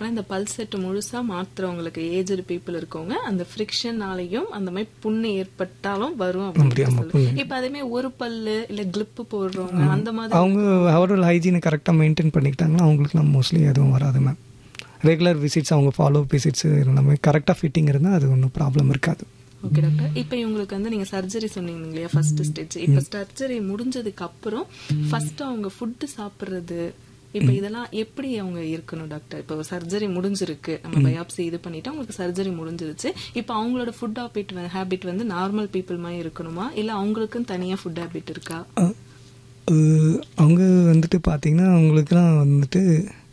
அப்பனா இந்த pulse set முழுசா மாத்துறவங்களுக்கு ஏஜ்டு பீப்புள் இருக்கவங்க அந்த ஃப்ரிக்ஷனாலையும் அந்த மாதிரி புண்ணு ஏற்பட்டாலும் வரும் அப்படி, ஆமா, அப்படின்னு சொல்லு இப்ப அதே மாதிரி ஒரு பல்லு இல்ல கிளிப்பு போடுறவங்க அந்த மாதிரி அவங்க அவரோட ஹைஜீனை கரெக்டாக மெயின்டைன் பண்ணிக்கிட்டாங்கன்னா அவங்களுக்குலாம் மோஸ்ட்லி எதுவும் வராது மேம் ரெகுலர் விசிட்ஸ் அவங்க ஃபாலோ விசிட்ஸ் எல்லாமே கரெக்டாக ஃபிட்டிங் இருந்தால் அது ஒன்றும் ப்ராப்ளம் இருக்காது ஓகே டாக்டர் இப்போ இவங்களுக்கு வந்து நீங்க சர்ஜரி சொன்னீங்க இல்லையா ஃபர்ஸ்ட் ஸ்டேஜ் இப்போ சர்ஜரி முடிஞ்சதுக்கு அப்புறம் ஃபர்ஸ்ட் அவங்க ஃபுட்டு சாப்பிடுறது இப்போ இதெல்லாம் எப்படி அவங்க இருக்கணும் டாக்டர் இப்போ சர்ஜரி முடிஞ்சிருக்கு நம்ம பயாப்சி இது பண்ணிட்டு அவங்களுக்கு சர்ஜரி முடிஞ்சிருச்சு இப்போ அவங்களோட ஃபுட் ஹாபிட் ஹேபிட் வந்து நார்மல் பீப்புள் மாதிரி இருக்கணுமா இல்ல அவங்களுக்குன்னு தனியா ஃபுட் ஹேபிட் இருக்கா அஹ், அஹ், அவங்க வந்துட்டு பார்த்தீங்கன்னா அவங்களுக்குலாம் வந்துட்டு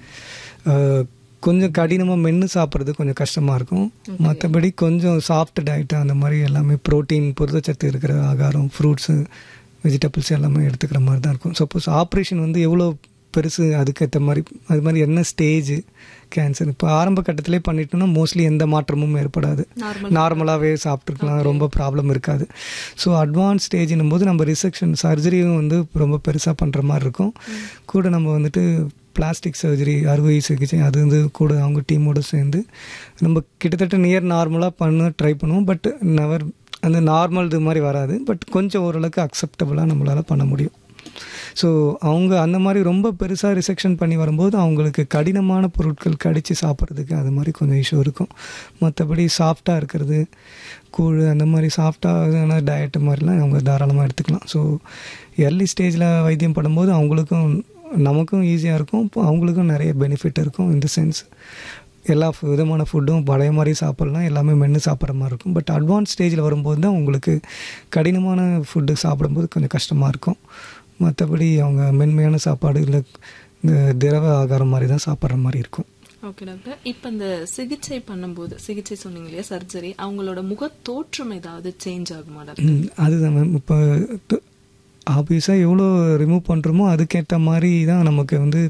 அஹ், கொஞ்சம் கடினமாக மென்று சாப்பிட்றது கொஞ்சம் கஷ்டமாக இருக்கும் மற்றபடி கொஞ்சம் சாஃப்ட் டயட்டு அந்த மாதிரி எல்லாமே ப்ரோட்டீன் புரதச்சத்து இருக்கிற ஆகாரம் ஃப்ரூட்ஸு வெஜிடபிள்ஸ் எல்லாமே எடுத்துக்கிற மாதிரி தான் இருக்கும் சப்போஸ் ஆப்ரேஷன் வந்து எவ்வளோ பெருசு அதுக்கேற்ற மாதிரி அது மாதிரி என்ன ஸ்டேஜ் கேன்சர் இப்போ ஆரம்ப கட்டத்திலே பண்ணிட்டோம்னா மோஸ்ட்லி எந்த மாற்றமும் ஏற்படாது நார்மல் நார்மலாகவே சாப்பிட்ருக்கலாம் ரொம்ப ப்ராப்ளம் இருக்காது ஸோ அட்வான்ஸ் ஸ்டேஜ்னும் போது நம்ம ரிசெக்ஷன் சர்ஜரியும் வந்து ரொம்ப பெருசாக பண்ணுற மாதிரி இருக்கும் கூட நம்ம வந்துட்டு பிளாஸ்டிக் சர்ஜரி அறுவை சிகிச்சை அது வந்து கூட அவங்க டீமோட சேர்ந்து நம்ம கிட்டத்தட்ட நியர் நார்மலாக பண்ண ட்ரை பண்ணுவோம் பட் நெவர் அந்த நார்மல் இது மாதிரி வராது பட் கொஞ்சம் ஓரளவுக்கு அக்செப்டபுளாக நம்மளால் பண்ண முடியும் ஸோ அவங்க அந்த மாதிரி ரொம்ப பெருசாக ரிசெக்ஷன் பண்ணி வரும்போது அவங்களுக்கு கடினமான பொருட்கள் கடித்து சாப்பிட்றதுக்கு அது மாதிரி கொஞ்சம் இஷ்யூ இருக்கும் மற்றபடி சாஃப்டாக இருக்கிறது கூழ் அந்த மாதிரி சாஃப்டான டயட்டு மாதிரிலாம் அவங்க தாராளமாக எடுத்துக்கலாம் ஸோ early ஸ்டேஜில் வைத்தியம் பண்ணும்போது அவங்களுக்கும் நமக்கும் ஈஸியாக இருக்கும் இப்போ அவங்களுக்கும் நிறைய பெனிஃபிட் இருக்கும் இந்த சென்ஸ் எல்லா ஃபு- விதமான ஃபுட்டும் பழைய மாதிரி சாப்பிட்லாம் எல்லாமே மென்று சாப்பிட்ற மாதிரி இருக்கும் பட் அட்வான்ஸ் ஸ்டேஜில் வரும்போது தான் உங்களுக்கு கடினமான ஃபுட்டு சாப்பிடும்போது கொஞ்சம் கஷ்டமாக இருக்கும் மற்றபடி அவங்க மென்மையான சாப்பாடு இல்லை இந்த திரவ ஆகாரம் மாதிரி தான் சாப்பிட்ற மாதிரி இருக்கும் ஓகே டாக்டர் இப்போ இந்த சிகிச்சை பண்ணும்போது சிகிச்சை சொன்னீங்க இல்லையா சர்ஜரி அவங்களோட முக தோற்றம் ஏதாவது சேஞ்ச் ஆகுமா டாக்டர் ம், அதுதான் மேம் இப்போ ஆப்வியஸாக எவ்வளோ ரிமூவ் பண்ணுறோமோ அதுக்கேற்ற மாதிரி தான் நமக்கு வந்து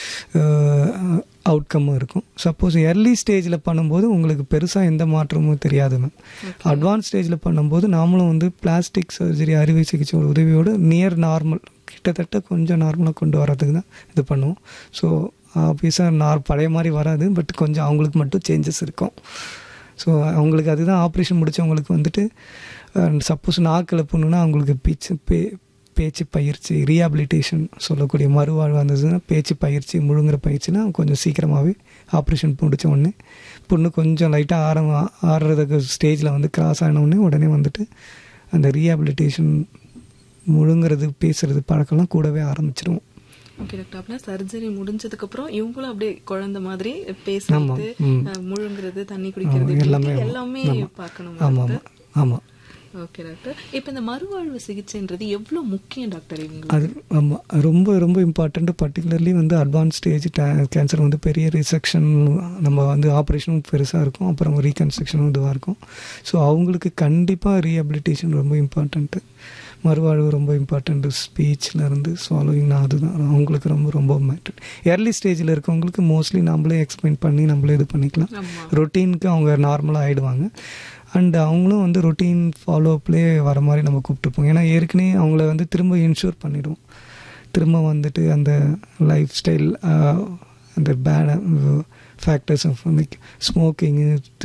அவுட்கம்மும் இருக்கும் சப்போஸ் early ஸ்டேஜில் பண்ணும்போது உங்களுக்கு பெருசாக எந்த மாற்றமும் தெரியாது மேம் அட்வான்ஸ் ஸ்டேஜில் பண்ணும்போது நாமளும் வந்து பிளாஸ்டிக் சர்ஜரி அறுவை சிகிச்சை உதவியோடு நியர் நார்மல் கிட்டத்தட்ட கொஞ்சம் நார்மலாக கொண்டு வரதுக்கு தான் இது பண்ணுவோம் ஸோ ஆப்வியஸாக நார் பழைய மாதிரி வராது பட் கொஞ்சம் அவங்களுக்கு மட்டும் சேஞ்சஸ் இருக்கும் ஸோ அவங்களுக்கு அதுதான் ஆப்ரேஷன் முடிச்சவங்களுக்கு வந்துட்டு சப்போஸ் நாக்கில் புண்ணுனா அவங்களுக்கு பீச்சு பே பேச்சு பயிற்சி ரீஹாபிலிட்டேஷன் சொல்லக்கூடிய மறுவாழ்வு இருந்ததுன்னா பேச்சு பயிற்சி முழுங்குற பயிற்சினா கொஞ்சம் சீக்கிரமாகவே ஆப்ரேஷன் முடிச்ச உடனே புண்ணு கொஞ்சம் லைட்டாக ஆரம் ஆடுறதுக்கு ஸ்டேஜில் வந்து கிராஸ் ஆன உடனே உடனே வந்துட்டு அந்த ரீஹாபிலிட்டேஷன் முழுங்குறது பேசுறது பழக்கம்லாம் கூடவே ஆரம்பிச்சிருவோம் ஓகே டாக்டர் அப்படின்னா சர்ஜரி முடிஞ்சதுக்கு அப்புறம் இவங்களும் அப்படியே குழந்தை மாதிரி பேசுறது ம். அஹ், முழுங்குறது தண்ணி குடிக்கிறது ஆமா, எல்லாமே இப்படி ஆமா. எல்லாமே ஆமா. பார்க்கணும் ஆமாம் ஆமாம் ஆமாம் ஓகே டாக்டர் இப்போ இந்த மறுவாழ்வு சிகிச்சைன்றது எவ்வளவு முக்கியம் டாக்டர் இவங்களுக்கு அது ஆமாம் ரொம்ப ரொம்ப இம்பார்ட்டண்ட் பர்டிகுலர்லி வந்து அட்வான்ஸ் ஸ்டேஜ் கேன்சர் வந்து பெரிய ரிசெக்ஷன் நம்ம வந்து ஆப்ரேஷனும் பெருசாக இருக்கும் அப்புறம் ரீகன்ஸ்ட்ரக்ஷனும் இதுவாக இருக்கும் ஸோ அவங்களுக்கு கண்டிப்பாக ரீஹபிலிட்டேஷன் ரொம்ப இம்பார்ட்டண்ட்டு மறுவாழ்வு ரொம்ப இம்பார்ட்டண்ட் ஸ்பீச்சில் இருந்து ஸ்வாலோயிங் அதுதான் அவங்களுக்கு ரொம்ப ரொம்ப மேட்டர் early ஸ்டேஜில் இருக்கவங்களுக்கு மோஸ்ட்லி நம்மளே எக்ஸ்பிளைன் பண்ணி நம்மளே இது பண்ணிக்கலாம் ஆமா ரொட்டீனுக்கு அவங்க நார்மலாக ஆகிடுவாங்க அண்ட் அவங்களும் வந்து ரொட்டீன் ஃபாலோஅப்லேயே வர மாதிரி நம்ம கூப்பிட்டுப்போம் ஏன்னா ஏற்கனவே அவங்கள வந்து திரும்ப இன்ஷூர் பண்ணிடுவோம் திரும்ப வந்துட்டு அந்த லைஃப் ஸ்டைல் அந்த பேட் ஃபேக்டர்ஸ் ஆஃப் லைக் ஸ்மோக்கிங்கு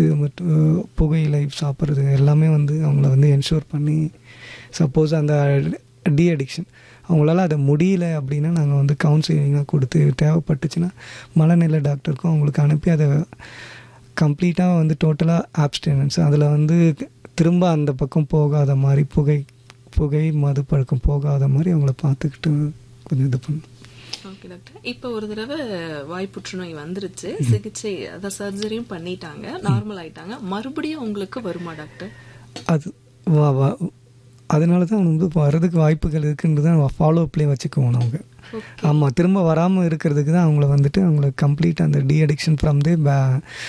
புகையிலை சாப்பிட்றது எல்லாமே வந்து அவங்கள வந்து என்ஷூர் பண்ணி சப்போஸ் அந்த டி அடிக்ஷன் அவங்களால அதை முடியல அப்படின்னா நாங்கள் வந்து கவுன்சிலிங்காக கொடுத்து தேவைப்பட்டுச்சுன்னா மனநிலை டாக்டருக்கும் அவங்களுக்கு அனுப்பி அதை கம்ப்ளீட்டாக வந்து டோட்டலாக ஆப்ஸ்டெனன்ஸ் அதில் வந்து திரும்ப அந்த பக்கம் போகாத மாதிரி புகை புகை மது பழக்கம் போகாத மாதிரி அவங்கள பார்த்துக்கிட்டு கொஞ்சம் இது பண்ணும் ஓகே டாக்டர் இப்போ ஒரு தடவை வாய் புற்றுநோய் வந்துருச்சு சிகிச்சை அதான் சர்ஜரியும் பண்ணிட்டாங்க நார்மல் ஆயிட்டாங்க மறுபடியும் உங்களுக்கு வருமா டாக்டர் அது வா வா அதனால தான் வந்து வர்றதுக்கு வாய்ப்புகள் இருக்குன்றது தான் ஃபாலோ அப்லேயே வச்சுக்குவோம் அவங்க ஆமாம் திரும்ப வராமல் இருக்கிறதுக்கு தான் அவங்கள வந்துட்டு அவங்கள கம்ப்ளீட் அந்த de addiction from the ba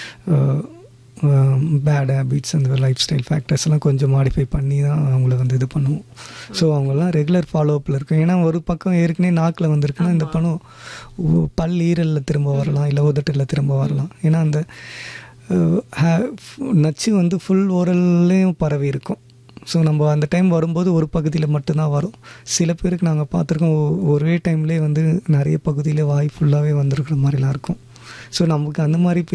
bad habits அந்த லைஃப் ஸ்டைல் ஃபேக்டர்ஸ் எல்லாம் கொஞ்சம் மாடிஃபை பண்ணி தான் அவங்கள வந்து இது பண்ணுவோம் ஸோ அவங்கெல்லாம் ரெகுலர் ஃபாலோ அப்பில் இருக்கும் ஏன்னா ஒரு பக்கம் ஏற்கனவே நாக்கில் வந்திருக்குன்னா இந்த பணம் உ- பல் ஈரலில் திரும்ப வரலாம் இல்லை உதட்டில் திரும்ப வரலாம் ஏன்னா அந்த அஹ், ha- நச்சு வந்து ஃபுல் ஓரல்லையும் பரவி இருக்கும் ஸோ நம்ம அந்த டைம் வரும்போது ஒரு பகுதியில் மட்டும்தான் வரும் சில பேருக்கு நாங்கள் பார்த்துருக்கோம் ஒ- ஒரே டைம்லேயே வந்து நிறைய பகுதியில் வாய் ஃபுல்லாகவே வந்திருக்கிற மாதிரிலாம் இருக்கும் ஸோ நமக்கு அந்த மாதிரி